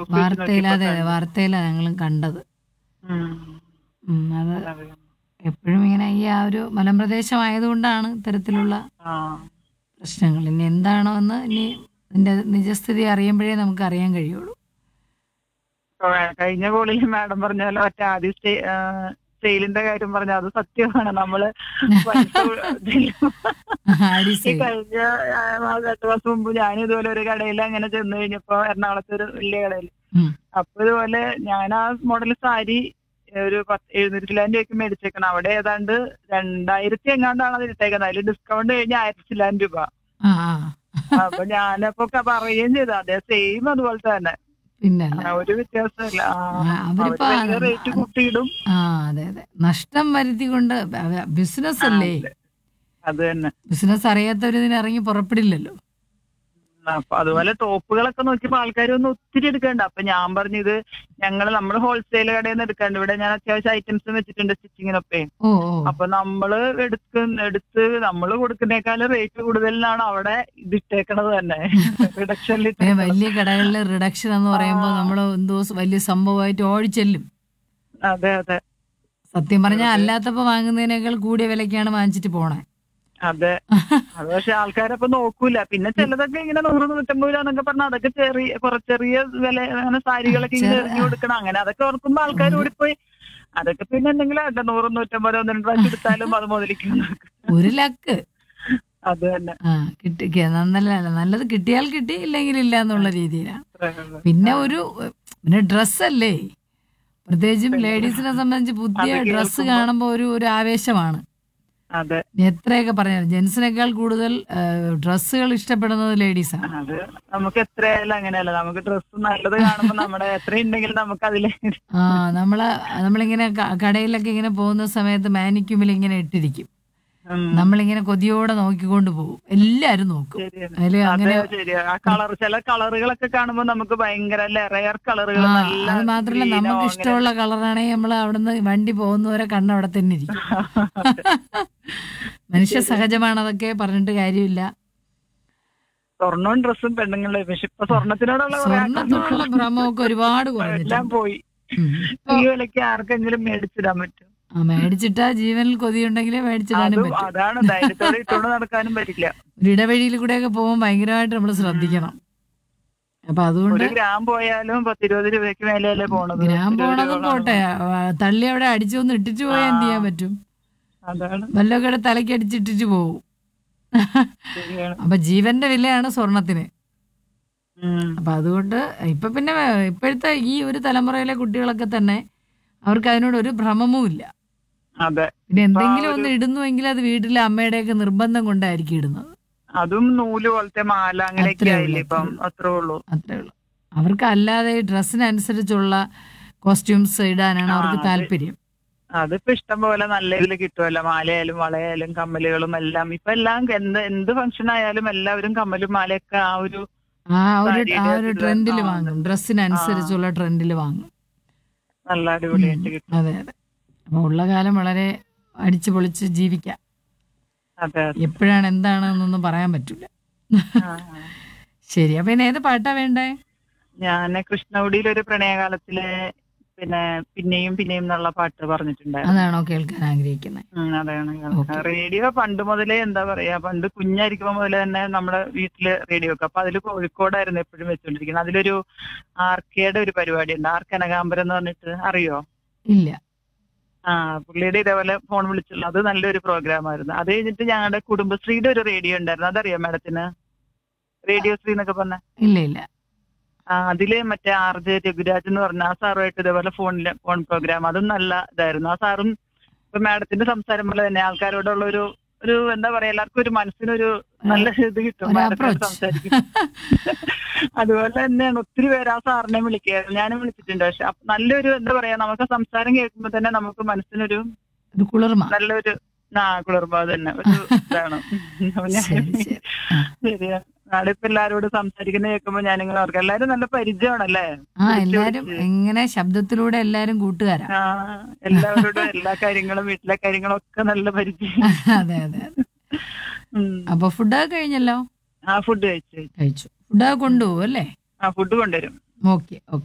Facebook വെച്ച് വാർത്തയിൽ നോക്കിയപ്പോ അതെ അതെ കണ്ടു. വാർത്തയിലാണ് ഞങ്ങളും കണ്ടത് ഉം. ഉം, അത് അതെ. എപ്പോഴും ഇങ്ങനെ ഈ ആ ഒരു മലമ്പ്രദേശമായതുകൊണ്ടാണ് ഇത്തരത്തിലുള്ള ആ പ്രശ്നങ്ങൾ ഇനി എന്താണോ എന്ന് ഇനി ഇതിന്റെ നിജസ്ഥിതി അറിയുമ്പോഴേ നമുക്ക് അറിയാൻ കഴിയുള്ളൂ ഇപ്പൊ കഴിഞ്ഞ കോളിൽ മാഡം പറഞ്ഞ പോലെ മറ്റേ ആദ്യം സ്റ്റേ- ആ, സെയിലിന്റെ കാര്യം പറഞ്ഞ അത് സത്യമാണ് നമ്മള് പൈസ ഇതിലും ആടി ഈ സെയിൽ. കഴിഞ്ഞ ആ, മാസം എട്ട് മാസം മുമ്പ് ഞാൻ ഇതുപോലെ ഒരു കടയിൽ അങ്ങനെ ചെന്ന് കഴിഞ്ഞപ്പോ എറണാകുളത്ത് ഒരു വലിയ കടയിൽ ഉം. അപ്പൊ ഇതുപോലെ ഞാൻ ആ മോഡൽ സാരി ഒരു പത്ത് എഴുന്നൂറ്റി ചില്ലാൻ രൂപയ്ക്ക് മേടിച്ചേക്കണം അവിടെ ഏതാണ്ട് രണ്ടായിരത്തി എങ്ങാണ്ടാണ് അത് ഇട്ടേക്കുന്നത് അതിൽ ഡിസ്കൗണ്ട് കഴിഞ്ഞ ആയിരത്തി ചില്ലാൻ രൂപ ആ ആ അപ്പൊ ഞാനപ്പോ ക- പറയുകയും ചെയ്തു അതെ സെയിം അതുപോലത്തെ തന്നെ പിന്നല്ല ആ, ഒരു വ്യത്യാസമില്ല ആ, ആ, അവരിപ്പോ അവര് ഭയങ്കര റേറ്റ് കൂട്ടിയിടും ആ അതെ അതെ നഷ്ടം വരുത്തിക്കൊണ്ട് ബിസിനസ് അല്ലേ അത് തന്നെ ബിസിനസ് അറിയാത്തവര് ഇതിന് ഇറങ്ങി പുറപ്പെടില്ലല്ലോ അപ്പൊ അതുപോലെ ടോപ്പുകളൊക്കെ നോക്കിയപ്പോ ആൾക്കാർ ഒന്ന് ഒത്തിരി എടുക്കണ്ട അപ്പൊ ഞാൻ പറഞ്ഞു ഇത് ഞങ്ങൾ നമ്മൾ ഹോൾസെയിൽ കടയിൽ നിന്ന് എടുക്കണ്ട ഇവിടെ ഞാൻ അത്യാവശ്യം ഐറ്റംസ് വെച്ചിട്ടുണ്ട് സ്റ്റിച്ചിങ്ങിനൊക്കെ ഓ ഓ അപ്പൊ നമ്മള് എടുക്ക എടുത്ത് നമ്മൾ കൊടുക്കുന്നേക്കാളും റേറ്റ് കൂടുതലാണ് അവിടെ ഇത് ഇട്ടേക്കണത് തന്നെ റിഡക്ഷനിൽ ഏ, വലിയ കടകളിൽ റിഡക്ഷൻ എന്ന് പറയുമ്പോൾ ആ. നമ്മൾ എന്തോ വലിയ സംഭവമായിട്ട് ഓടിച്ചെല്ലും അതെ അതെ സത്യം പറഞ്ഞാൽ അതെ. അല്ലാത്തപ്പോ വാങ്ങുന്നതിനേക്കാൾ കൂടിയ വിലക്കാണ് വാങ്ങിച്ചിട്ട് പോണേ അതെ അത് പക്ഷെ ആൾക്കാരപ്പൊ നോക്കൂല പിന്നെ ചിലതൊക്കെ ഇങ്ങനെ നൂറ് നൂറ്റമ്പത് രൂപ എന്നൊക്കെ പറഞ്ഞാൽ അതൊക്കെ ചെറിയ കുറച്ച് ചെറിയ വില അങ്ങനെ സാരികളൊക്കെ ഇങ്ങനെ ചെറു- എറിഞ്ഞു കൊടുക്കണം അങ്ങനെ അതൊക്കെ ഓർക്കുമ്പോ ആൾക്കാർ ഒരു- ഓടിപ്പോയി അതൊക്കെ പിന്നെ എന്തെങ്കിലും അല്ല നൂറ് നൂറ്റമ്പത് ഒന്ന് രണ്ട് പ്രാവശ്യം എടുത്താലും അത് മുതലിക്കും ഒരു ലക്ക് അത് തന്നെ ആ കിട്ടി കി- നല്ല നല്ലത് കിട്ടിയാൽ കിട്ടി ഇല്ലെങ്കിൽ ഇല്ല എന്നുള്ള രീതിയിലാണ് പിന്നെ ഒരു പിന്നെ ഡ്രസ്സല്ലേ പ്രത്യേകിച്ചും പിന്നെ. ലേഡീസിനെ സംബന്ധിച്ച് പുതിയ അത് ഡ്രസ്സ് കേൾക്കുമ്പോ- കാണുമ്പോൾ ഒരു ഒരു ആവേശമാണ് അതെ എത്രയൊക്കെ പറഞ്ഞാലും ജെൻസിനേക്കാൾ കൂടുതൽ ഡ്രസ്സുകൾ ഇഷ്ടപ്പെടുന്നത് ലേഡീസാണ് അത് നമുക്ക് എത്രയായാലും അങ്ങനെയല്ല നമുക്ക് ഡ്രസ്സ് നല്ലത് കാണുമ്പോ നമ്മുടെ എത്ര ഉണ്ടെങ്കിലും നമുക്ക് അതില് ആ നമ്മള് നമ്മളിങ്ങനെ ക- കടയിലൊക്കെ ഇങ്ങനെ പോകുന്ന സമയത്ത് മാനിക്യൂമിൽ ഇങ്ങനെ ഇട്ടിരിക്കും ഉം, നമ്മളിങ്ങനെ കൊതിയോടെ നോക്കിക്കൊണ്ട് പോകും എല്ലാരും നോക്കും ശരിയാണ്. അതില് അതെ അങ്ങനെ ശരിയാ ആ കളർ ചില കളറുകളൊക്കെ കാണുമ്പോ നമുക്ക് ഭയങ്കര റയർ കളറുകൾ ആ നല്ല അത് മാത്രല്ല green ഓ നമുക്ക് അങ്ങനെ ഇഷ്ടമുള്ള കളറാണെങ്കിൽ നമ്മൾ അവിടുന്ന് വണ്ടി പോകുന്നവരെ കണ്ണ് അവിടെ തന്നെ ഇരിക്കും മനുഷ്യ സഹജമാണ് അതൊക്കെ പറഞ്ഞിട്ട് കാര്യമില്ല സ്വർണവും ഡ്രസ്സും പെണ്ണുങ്ങളെ പക്ഷെ ഇപ്പൊ സ്വർണത്തിനോടുള്ള കുറെ സ്വർണത്തോടുള്ള ആഗ്രഹം ഭ്രമമൊക്കെ ഒരുപാട് എല്ലാം കുറഞ്ഞിട്ടുണ്ട് പോയി ഉം. ഇപ്പൊ ഈ വിലക്ക് ആർക്കെങ്കിലും മേടിച്ചിടാൻ പറ്റും ആ, മേടിച്ചിട്ടാ ജീവനിൽ കൊതിയുണ്ടെങ്കിലേ മേടിച്ചിടാനും അതും പറ്റും അതാണ് ധൈര്യത്തോടെ ഇട്ടുകൊണ്ട് നടക്കാനും പറ്റില്ല ഒരു ഇടവഴിയിൽ കൂടെയൊക്കെ പോകുമ്പോൾ ഭയങ്കരമായിട്ട് നമ്മൾ ശ്രദ്ധിക്കണം അപ്പൊ അതുകൊണ്ട് ഒരു ഗ്രാം പോയാലും പത്തിരുപത് രൂപയ്ക്ക് മേലെയല്ലേ പോണത് ഗ്രാം ഇരുപത് പോണതും രൂപകളാണ് പോട്ടെ ആ, തള്ളി അവിടെ അടിച്ചു ഒന്ന് ഇട്ടിട്ട് പോയാൽ എന്ത് ചെയ്യാൻ പറ്റും അതാണ് വല്ലൊക്കെ തലയ്ക്ക് അടിച്ചിട്ടിട്ട് പോകും ശരിയാണ് അപ്പൊ ജീവന്റെ വിലയാണ് സ്വർണത്തിന് ഉം. അപ്പൊ അതുകൊണ്ട് ഇപ്പൊ പിന്നെ ഇപ്പോഴത്തെ ഈ ഒരു തലമുറയിലെ കുട്ടികളൊക്കെ തന്നെ അവർക്ക് അതിനോട് ഒരു ഭ്രമവും ഇല്ല അതെ പിന്നെ എന്തെങ്കിലും ഒരു- ഒന്ന് ഇടുന്നുവെങ്കിൽ അത് വീട്ടിലെ അമ്മയുടെയൊക്കെ നിർബന്ധം കൊണ്ടായിരിക്കും ഇടുന്നത് അതും നൂല് പോലത്തെ മാല അങ്ങനെയൊക്കെ അത്രേ ആയില്ലേ ഉള്ളൂ, ഇപ്പം അത്രേ അത്രേ ഉള്ളൂ അത്രേ ഉള്ളൂ അവർക്ക് അല്ലാതെ ഈ ഡ്രസ്സിനനുസരിച്ചുള്ള കോസ്റ്റ്യൂംസ് ഇടാനാണ് ആ, അവർക്ക് അത് താല്പര്യം അതിപ്പോ ഇഷ്ടം പോലെ നല്ല ഇതിൽ കിട്ടുമല്ലോ മാലയായാലും വളയായാലും കമ്മലുകളും എല്ലാം ഇപ്പൊ എല്ലാം എന്ത് എന്ത് ഫംഗ്ഷൻ ആയാലും എല്ലാവരും കമ്മലും മാലയൊക്കെ ആ ഒരു ആ ഒരു ആ സാരിയുടെ ഒരു ഇത് ട്രെൻഡിൽ ആ, വാങ്ങും ഡ്രസ്സിനനുസരിച്ചുള്ള ട്രെൻഡിൽ വാങ്ങും നല്ല അടിപൊളിയായിട്ട് കിട്ടും അതെ അതെ അപ്പൊ ഉള്ള കാലം വളരെ അടിച്ചു പൊളിച്ച് ജീവിക്കാം അതെ അതെ എപ്പോഴാണ് എന്താണെന്നൊന്നും പറയാൻ പറ്റില്ല ആ. ശരി അപ്പൊ ഇനി ഏത് പാട്ടാ വേണ്ടേ ഞാന് കൃഷ്ണകുടിയിൽ ഒരു പ്രണയകാലത്തിലെ പിന്നെ പിന്നെയും പിന്നെയും എന്നുള്ള പാട്ട് പറഞ്ഞിട്ടുണ്ടായിരുന്നു അതാണോ കേൾക്കാൻ ആഗ്രഹിക്കുന്നത് ഉം, അതാണ് ഓക്കേ. റേഡിയോ പണ്ട് മുതലേ എന്താ പറയാ പണ്ട് കുഞ്ഞായിരിക്കുമ്പോ മുതലേ തന്നെ നമ്മുടെ വീട്ടില് റേഡിയോ ഒക്കെ അപ്പൊ അതിൽ കോഴിക്കോടായിരുന്നു എപ്പോഴും വെച്ചോണ്ടിരിക്കുന്നത് അതിലൊരു ആർക്കയുടെ ഒരു പരിപാടി ഉണ്ട് ആർ കനകാംബരം എന്ന് പറഞ്ഞിട്ട് അറിയോ ഇല്ല ആ പുള്ളിയുടെ ഇതേപോലെ ഫോൺ വിളിച്ചുള്ള അത് നല്ലൊരു പ്രോഗ്രാം ആയിരുന്നു അത് കഴിഞ്ഞിട്ട് ഞങ്ങളുടെ കുടുംബശ്രീയുടെ ഒരു റേഡിയോ ഉണ്ടായിരുന്നു അതറിയോ മാഡത്തിന് റേഡിയോ ശ്രീ എന്നൊക്കെ പറഞ്ഞ ഇല്ല ഇല്ല ആ അതില് മറ്റേ ആർ ജെ രഘുരാജ് എന്ന് പറഞ്ഞ ആ സാറുമായിട്ട് ഇതേപോലെ ഫോണില് ഫോൺ പ്രോഗ്രാം അതും നല്ല ഇതായിരുന്നു ആ സാറും ഇപ്പൊ മാഡത്തിന്റെ സംസാരം പോലെ തന്നെ ആൾക്കാരോടുള്ള ഒരു ഒരു എന്താ പറയാ എല്ലാവർക്കും ഒരു മനസ്സിനൊരു നല്ല ഇത് കിട്ടും ഒരു മാഡത്തിനോട് approach. സംസാരിക്കും അതുപോലെ തന്നെയാണ് ഒത്തിരി പേര് ആ സാറിനെ വിളിക്കായിരുന്നു ഞാനും വിളിച്ചിട്ടുണ്ട് പക്ഷെ അപ്പൊ നല്ലൊരു എന്താ പറയാ നമുക്ക് സംസാരം കേൾക്കുമ്പോ തന്നെ നമുക്ക് മനസ്സിനൊരു ഒരു കുളിർമ നല്ലൊരു ആ കുളിർമ തന്നെ ഒരു ഇതാണ് അപ്പൊ ഞാൻ ശരി ശരി ആ. ശരിയാ നാളെ ഇപ്പൊ എല്ലാരോടും സംസാരിക്കുന്ന കേൾക്കുമ്പോ ഞാനിങ്ങനെ ഓർക്കാം എല്ലാരും നല്ല പരിചയമാണല്ലേ ആ എല്ലാരും എങ്ങനെ ശബ്ദത്തിലൂടെ എല്ലാരും കൂട്ടുകാരാ ആ എല്ലാവരോടും എല്ലാ കാര്യങ്ങളും വീട്ടിലെ കാര്യങ്ങളും ഒക്കെ നല്ല പരിചയം അതെ അതെ അതെ ഉം. അപ്പൊ ഫുഡൊക്കെ കഴിഞ്ഞല്ലോ ആ ഫുഡ് കഴിച്ചു കഴിച്ചു ഫുഡൊക്കെ കൊണ്ടുപോകും അല്ലേ ആ ഫുഡ് കൊണ്ടുവരും ഓക്കെ ഓക്കെ